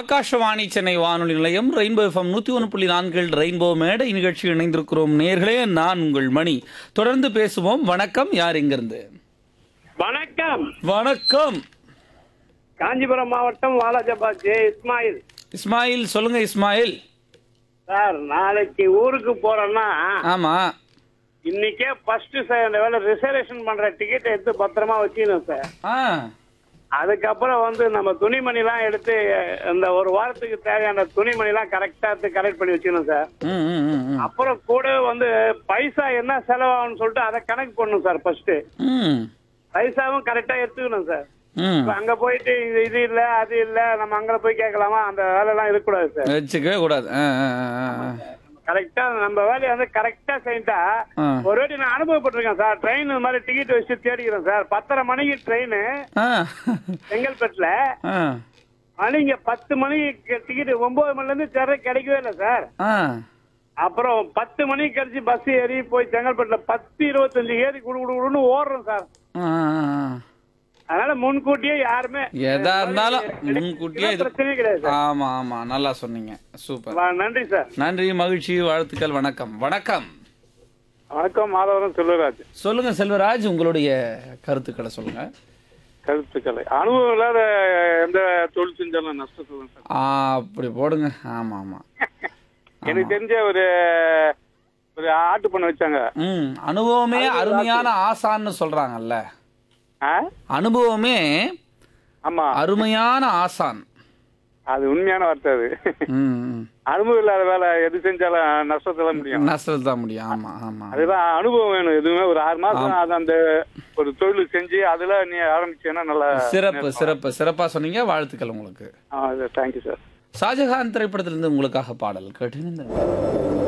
ஆகாஷவாணி சென்னை வானொலி நிலையம் rainbow FM நூற்றி ஒன்று புள்ளி நான்கில் ரெயின்போ மேடை நிகழ்ச்சி இணைந்திருக்கிறோம் நேர்களே நான் உங்கள் மணி தொடர்ந்து பேசுவோம் வணக்கம் யார் எங்கிருந்து வணக்கம் வணக்கம் காஞ்சிபுரம் மாவட்டம் வாலாஜாபாத் ஜே இஸ்மாயில் இஸ்மாயில் சொல்லுங்க இஸ்மாயில் சார் நாளைக்கு ஊருக்கு போறேன்னா ஆமா இன்னைக்கே ஃபர்ஸ்ட் வேலை ரிசர்வேஷன் பண்ற டிக்கெட் எடுத்து பத்திரமா வச்சுக்கணும் சார் ஆ அதுக்கப்புறம் வந்து நம்ம துணிமணிலாம் எடுத்து இந்த ஒரு வாரத்துக்கு தேவையான துணிமணிலாம் கரெக்டா எடுத்து கலெக்ட் பண்ணி வச்சுக்கணும் சார் ம் ம், ம், ம். அப்புறம் கூட வந்து பைசா என்ன செலவாகும்னு சொல்லிட்டு அதை கணக்கு பண்ணணும் சார் ஃபர்ஸ்ட் ம் பைசாவும் கரெக்டா எடுத்துக்கணும் சார் ம் இப்ப அங்க போயிட்டு இது இது இல்ல அது இல்ல நம்ம அங்க போய் கேட்கலாமா அந்த வேலை எல்லாம் இருக்கக்கூடாது சார் வச்சுக்கவே கூடாது ஆ, ஆ, ஆ, ஆ. கரெக்டா நம்ம வேலையை வந்து கரெக்டா செஞ்சா ஆ. ஒரு வாட்டி நான் அனுபவப்பட்டிருக்கேன் சார் ட்ரெயின் இந்த மாதிரி டிக்கெட் வச்சு தேடிக்கிறேன் சார் பத்தரை மணிக்கு ட்ரெயின் ஆ செங்கல்பட்டுல ஆ மணி இங்க பத்து மணிக்கு டிக்கெட் ஒன்பது மணில இருந்து தேட கிடைக்கவே இல்லை சார் ஆ அப்புறம் பத்து மணிக்கு கழிச்சு பஸ் ஏறி போய் செங்கல்பட்டுல பத்து இருபத்தஞ்சு ஏறி குடு குடு குடுன்னு ஓடுறோம் சார் ஆ, ஆ, ஆ. அதனால முன்கூட்டியே யாருமே எதா இருந்தாலும் முன்கூட்டியே இது பிரச்சனையே கிடையாது சார் ஆமா ஆமா நல்லா சொன்னீங்க சூப்பர் வா, நன்றி சார் நன்றி மகிழ்ச்சி வாழ்த்துக்கள் வணக்கம் வணக்கம் வணக்கம் மாதவரம் செல்வராஜ் சொல்லுங்க செல்வராஜ் உங்களுடைய கருத்துக்களை சொல்லுங்க கருத்துக்களை அனுபவம் இல்லாத எந்த தொழில் செஞ்சாலும் நஷ்டத்துல சார் ஆ, அப்படி போடுங்க ஆமா ஆமா எனக்கு தெரிஞ்ச ஒரு ஒரு ஆட்டு பண்ண வச்சாங்க ம் அனுபவமே அருமையான ஆசான்னு சொல்றாங்கல்ல ஆ? அனுபவமே ஆமா அருமையான ஆசான் அது உண்மையான வார்த்தை அது ம் ம். அனுபவம் இல்லாத வேலை எது செஞ்சாலும் நஷ்டத்துல முடியும் நஷ்டத்தில் தான் முடியும் ஆமா ஆமா அதுதான் அனுபவம் வேணும் எதுவுமே ஒரு ஆறு மாசம் அது அந்த ஒரு தொழில் செஞ்சு அதுல நீ ஆரம்பிச்சேன்னா நல்லா சிறப்பு சிறப்பு சிறப்பா சொன்னீங்க வாழ்த்துக்கள் உங்களுக்கு தேங்க்யூ சார் ஷாஜஹான் திரைப்படத்திலிருந்து உங்களுக்காக பாடல் கேட்டு